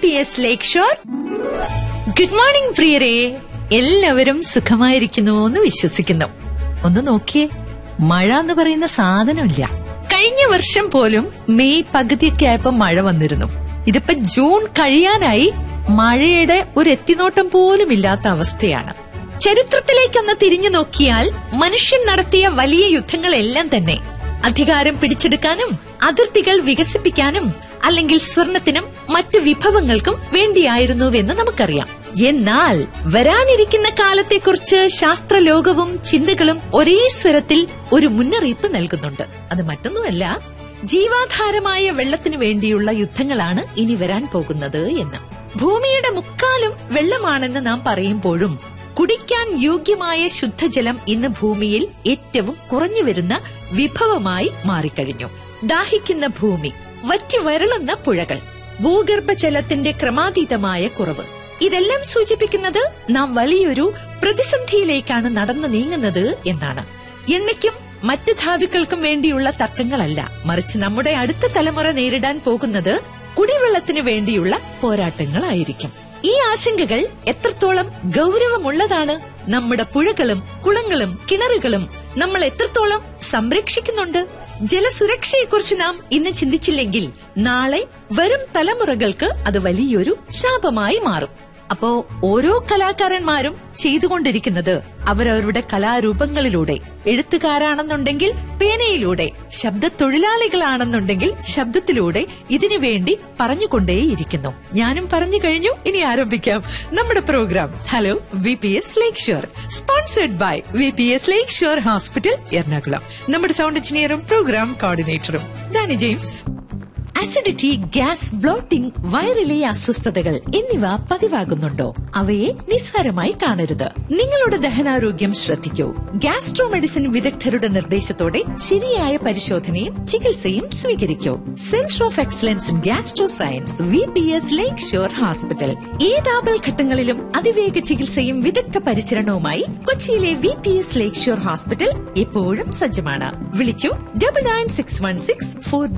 P S Lakeshore good morning പ്രിയരെ എല്ലാവരും സുഖമായിരിക്കുന്നു എന്ന് വിശ്വസിക്കുന്നു ഒന്ന് നോക്കിയേ മഴ എന്ന് പറയുന്ന സാധനമില്ല കഴിഞ്ഞ വർഷം പോലും മെയ് പകുതിയൊക്കെ ആയപ്പോ മഴ വന്നിരുന്നു ഇതിപ്പോ ജൂൺ കഴിയാനായി മഴയുടെ ഒരു എത്തിനോട്ടം പോലും ഇല്ലാത്ത അവസ്ഥയാണ് ചരിത്രത്തിലേക്കൊന്ന് തിരിഞ്ഞു നോക്കിയാൽ മനുഷ്യൻ നടത്തിയ വലിയ യുദ്ധങ്ങളെല്ലാം തന്നെ അധികാരം പിടിച്ചെടുക്കാനും അതിർത്തികൾ വികസിപ്പിക്കാനും അല്ലെങ്കിൽ സ്വർണത്തിനും മറ്റു വിഭവങ്ങൾക്കും വേണ്ടിയായിരുന്നുവെന്ന് നമുക്കറിയാം എന്നാൽ വരാനിരിക്കുന്ന കാലത്തെക്കുറിച്ച് ശാസ്ത്രലോകവും ചിന്തകളും ഒരേ സ്വരത്തിൽ ഒരു മുന്നറിയിപ്പ് നൽകുന്നുണ്ട് അത് മറ്റൊന്നുമല്ല ജീവാധാരമായ വെള്ളത്തിനു വേണ്ടിയുള്ള യുദ്ധങ്ങളാണ് ഇനി വരാൻ പോകുന്നത് എന്ന് ഭൂമിയുടെ മുക്കാലും വെള്ളമാണെന്ന് നാം പറയുമ്പോഴും കുടിക്കാൻ യോഗ്യമായ ശുദ്ധജലം ഇന്ന് ഭൂമിയിൽ ഏറ്റവും കുറഞ്ഞു വരുന്ന വിഭവമായി മാറിക്കഴിഞ്ഞു ദാഹിക്കുന്ന ഭൂമി വറ്റി വരളുന്ന പുഴകൾ ഭൂഗർഭജലത്തിന്റെ ക്രമാതീതമായ കുറവ് ഇതെല്ലാം സൂചിപ്പിക്കുന്നത് നാം വലിയൊരു പ്രതിസന്ധിയിലേക്കാണ് നടന്നു നീങ്ങുന്നത് എന്നാണ് എണ്ണയ്ക്കും മറ്റ് ധാതുക്കൾക്കും വേണ്ടിയുള്ള തർക്കങ്ങളല്ല മറിച്ച് നമ്മുടെ അടുത്ത തലമുറ നേരിടാൻ പോകുന്നത് കുടിവെള്ളത്തിനു വേണ്ടിയുള്ള പോരാട്ടങ്ങളായിരിക്കും ഈ ആശങ്കകൾ എത്രത്തോളം ഗൗരവമുള്ളതാണ് നമ്മുടെ പുഴകളും കുളങ്ങളും കിണറുകളും നമ്മൾ എത്രത്തോളം സംരക്ഷിക്കുന്നുണ്ട് ജലസുരക്ഷയെക്കുറിച്ച് നാം ഇന്ന് ചിന്തിച്ചില്ലെങ്കിൽ നാളെ വരും തലമുറകൾക്ക് അത് വലിയൊരു ശാപമായി മാറും അപ്പോ ഓരോ കലാകാരന്മാരും ചെയ്തുകൊണ്ടിരിക്കുന്നത് അവരവരുടെ കലാരൂപങ്ങളിലൂടെ എഴുത്തുകാരാണെന്നുണ്ടെങ്കിൽ പേനയിലൂടെ ശബ്ദ തൊഴിലാളികളാണെന്നുണ്ടെങ്കിൽ ശബ്ദത്തിലൂടെ ഇതിനു വേണ്ടി പറഞ്ഞുകൊണ്ടേയിരിക്കുന്നു ഞാനും പറഞ്ഞു കഴിഞ്ഞു ഇനി ആരംഭിക്കാം നമ്മുടെ programme hello V P S Lakeshore sponsored by V P S Lakeshore hospital Ernakulam നമ്മുടെ സൗണ്ട് എഞ്ചിനീയറും പ്രോഗ്രാം കോർഡിനേറ്ററും Danny James acidity gas bloating വയറിലെ അസ്വസ്ഥതകൾ എന്നിവ പതിവാകുന്നുണ്ടോ അവയെ നിസ്സാരമായി കാണരുത് നിങ്ങളുടെ ദഹനാരോഗ്യം ശ്രദ്ധിക്കൂ ഗ്യാസ്ട്രോ മെഡിസിൻ വിദഗ്ധരുടെ നിർദ്ദേശത്തോടെ ശരിയായ പരിശോധനയും ചികിത്സയും സ്വീകരിക്കൂ centre of excellence in gastro science V P S Lakeshore hospital ഏത് ആപൽഘട്ടങ്ങളിലും അതിവേഗ ചികിത്സയും വിദഗ്ധ പരിചരണവുമായി കൊച്ചിയിലെ V P S Lakeshore hospital എപ്പോഴും സജ്ജമാണ് വിളിക്കൂ double nine six one six four